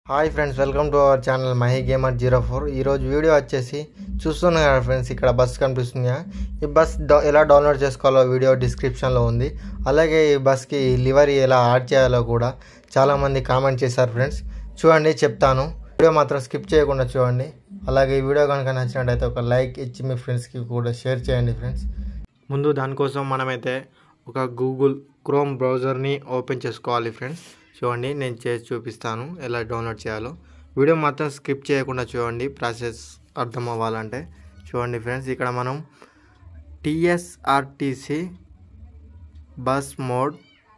hi friends welcome to our channel Mahi gamer zero four ఈరోజు video వచ్చేసి చూస్తున్నాం కదా ఫ్రెండ్స్ ఇక్కడ బస్ కనిపిస్తుంది కదా ఈ బస్ డౌ ఎలా డౌన్లోడ్ చేసుకోవాలో వీడియో డిస్క్రిప్షన్లో ఉంది అలాగే ఈ బస్కి లివరీ ఎలా యాడ్ చేయాలో కూడా చాలామంది కామెంట్ చేశారు ఫ్రెండ్స్ చూడండి చెప్తాను వీడియో మాత్రం స్కిప్ చేయకుండా చూడండి అలాగే ఈ వీడియో కనుక నచ్చినట్టయితే ఒక లైక్ ఇచ్చి మీ ఫ్రెండ్స్కి కూడా షేర్ చేయండి ఫ్రెండ్స్ ముందు దానికోసం మనమైతే ఒక గూగుల్ క్రోమ్ బ్రౌజర్ని ఓపెన్ చేసుకోవాలి ఫ్రెండ్స్ చూడండి నేను చేసి చూపిస్తాను ఎలా డౌన్లోడ్ చేయాలో వీడియో మాత్రం స్కిప్ చేయకుండా చూడండి ప్రాసెస్ అర్థం అవ్వాలంటే చూడండి ఫ్రెండ్స్ ఇక్కడ మనం టిఎస్ఆర్టీసీ బస్ మోడ్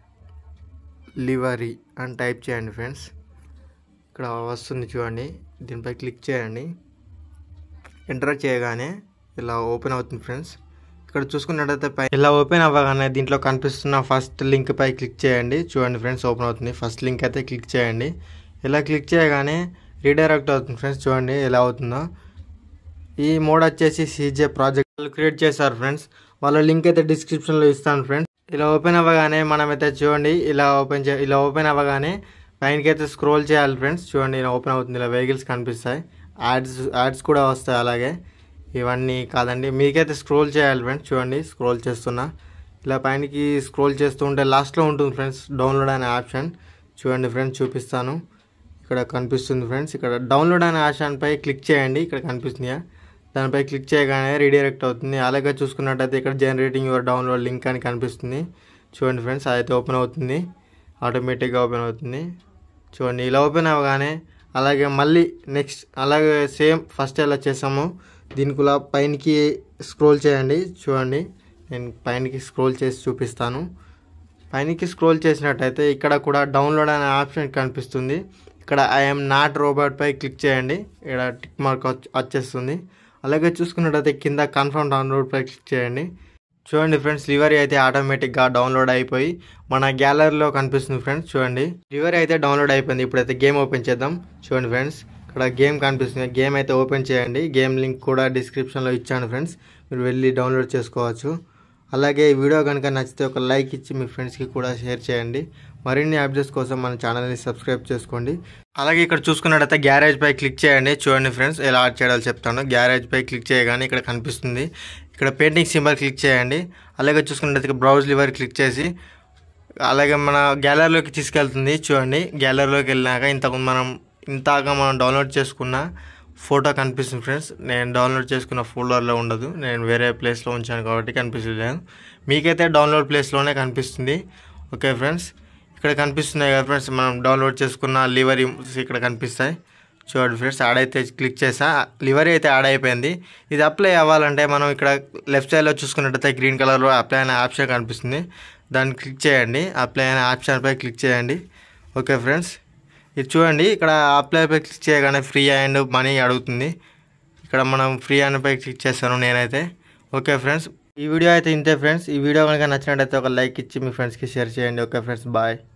లివరీ అని టైప్ చేయండి ఫ్రెండ్స్ ఇక్కడ వస్తుంది చూడండి దీనిపై క్లిక్ చేయండి ఎంటర్ చేయగానే ఇలా ఓపెన్ అవుతుంది ఫ్రెండ్స్ ఇక్కడ చూసుకున్నట్టయితే పై ఇలా ఓపెన్ అవ్వగానే దీంట్లో కనిపిస్తున్న ఫస్ట్ లింక్ పై క్లిక్ చేయండి చూడండి ఫ్రెండ్స్ ఓపెన్ అవుతుంది ఫస్ట్ లింక్ అయితే క్లిక్ చేయండి ఇలా క్లిక్ చేయగానే రీడైరెక్ట్ అవుతుంది ఫ్రెండ్స్ చూడండి ఎలా అవుతుందో ఈ మోడ్ వచ్చేసి సీజే ప్రాజెక్ట్ వాళ్ళు క్రియేట్ చేశారు ఫ్రెండ్స్ వాళ్ళ లింక్ అయితే డిస్క్రిప్షన్లో ఇస్తాను ఫ్రెండ్స్ ఇలా ఓపెన్ అవ్వగానే మనమైతే చూడండి ఇలా ఓపెన్ చే ఇలా ఓపెన్ అవ్వగానే పైనకి అయితే స్క్రోల్ చేయాలి ఫ్రెండ్స్ చూడండి ఇలా ఓపెన్ అవుతుంది ఇలా వెహికల్స్ కనిపిస్తాయి యాడ్స్ యాడ్స్ కూడా వస్తాయి అలాగే ఇవన్నీ కాదండి మీకైతే స్క్రోల్ చేయాలి ఫ్రెండ్స్ చూడండి స్క్రోల్ చేస్తున్నా ఇలా పైనకి స్క్రోల్ చేస్తూ ఉంటే లాస్ట్లో ఉంటుంది ఫ్రెండ్స్ డౌన్లోడ్ అనే ఆప్షన్ చూడండి ఫ్రెండ్స్ చూపిస్తాను ఇక్కడ కనిపిస్తుంది ఫ్రెండ్స్ ఇక్కడ డౌన్లోడ్ అనే ఆప్షన్పై క్లిక్ చేయండి ఇక్కడ కనిపిస్తుంది దానిపై క్లిక్ చేయగానే రీడైరెక్ట్ అవుతుంది అలాగే చూసుకున్నట్టయితే ఇక్కడ జనరేటింగ్ యువర్ డౌన్లోడ్ లింక్ అని కనిపిస్తుంది చూడండి ఫ్రెండ్స్ అదైతే ఓపెన్ అవుతుంది ఆటోమేటిక్గా ఓపెన్ అవుతుంది చూడండి ఇలా ఓపెన్ అవ్వగానే అలాగే మళ్ళీ నెక్స్ట్ అలాగే సేమ్ ఫస్ట్ ఎలా చేసామో దీనికి ఇలా పైనకి స్క్రోల్ చేయండి చూడండి నేను పైనకి స్క్రోల్ చేసి చూపిస్తాను పైనకి స్క్రోల్ చేసినట్టయితే ఇక్కడ కూడా డౌన్లోడ్ అనే ఆప్షన్ కనిపిస్తుంది ఇక్కడ ఐఎమ్ నాట్ రోబోట్ పై క్లిక్ చేయండి ఇక్కడ టిక్ మార్క్ వచ్చేస్తుంది అలాగే చూసుకున్నట్టయితే కింద కన్ఫర్మ్ డౌన్లోడ్ పై క్లిక్ చేయండి చూడండి ఫ్రెండ్స్ లివరీ అయితే ఆటోమేటిక్గా డౌన్లోడ్ అయిపోయి మన గ్యాలరీలో కనిపిస్తుంది ఫ్రెండ్స్ చూడండి లివరీ అయితే డౌన్లోడ్ అయిపోయింది ఇప్పుడైతే గేమ్ ఓపెన్ చేద్దాం చూడండి ఫ్రెండ్స్ ఇక్కడ గేమ్ కనిపిస్తుంది గేమ్ అయితే ఓపెన్ చేయండి గేమ్ లింక్ కూడా డిస్క్రిప్షన్లో ఇచ్చాను ఫ్రెండ్స్ మీరు వెళ్ళి డౌన్లోడ్ చేసుకోవచ్చు అలాగే ఈ వీడియో కనుక నచ్చితే ఒక లైక్ ఇచ్చి మీ ఫ్రెండ్స్కి కూడా షేర్ చేయండి మరిన్ని అప్డేట్స్ కోసం మన ఛానల్ని సబ్స్క్రైబ్ చేసుకోండి అలాగే ఇక్కడ చూసుకున్నట్టయితే గ్యారేజ్ పై క్లిక్ చేయండి చూడండి ఫ్రెండ్స్ ఎలా ఆడ్ చేయాలో చెప్తాను గ్యారేజ్ పై క్లిక్ చేయగానే ఇక్కడ కనిపిస్తుంది ఇక్కడ పెయింటింగ్ సింబల్ క్లిక్ చేయండి అలాగే చూసుకున్నట్టయితే బ్రౌజ్ లివర్ క్లిక్ చేసి అలాగే మన గ్యాలరీలోకి తీసుకెళ్తుంది చూడండి గ్యాలరీలోకి వెళ్ళినాక ఇంతకుముందు మనం ఇంతగా మనం డౌన్లోడ్ చేసుకున్న ఫోటో కనిపిస్తుంది ఫ్రెండ్స్ నేను డౌన్లోడ్ చేసుకున్న ఫోల్డర్లో ఉండదు నేను వేరే ప్లేస్లో ఉంచాను కాబట్టి కనిపించలేదు మీకైతే డౌన్లోడ్ ప్లేస్లోనే కనిపిస్తుంది ఓకే ఫ్రెండ్స్ ఇక్కడ కనిపిస్తున్నాయి కదా ఫ్రెండ్స్ మనం డౌన్లోడ్ చేసుకున్న లివరీ ఇక్కడ కనిపిస్తాయి చూడండి ఫ్రెండ్స్ యాడ్ అయితే క్లిక్ చేసా లివరీ అయితే యాడ్ అయిపోయింది ఇది అప్లై అవ్వాలంటే మనం ఇక్కడ లెఫ్ట్ సైడ్లో చూసుకున్నట్టయితే గ్రీన్ కలర్లో అప్లై అనే ఆప్షన్ కనిపిస్తుంది దాన్ని క్లిక్ చేయండి అప్లై అనే ఆప్షన్పై క్లిక్ చేయండి ఓకే ఫ్రెండ్స్ ఇది చూడండి ఇక్కడ అప్లైపై క్లిక్ చేయగానే ఫ్రీ అండ్ మనీ అడుగుతుంది ఇక్కడ మనం ఫ్రీ పై క్లిక్ చేస్తాను నేనైతే ఓకే ఫ్రెండ్స్ ఈ వీడియో అయితే ఇంతే ఫ్రెండ్స్ ఈ వీడియో కనుక నచ్చినట్టయితే ఒక లైక్ ఇచ్చి మీ ఫ్రెండ్స్కి షేర్ చేయండి ఓకే ఫ్రెండ్స్ బాయ్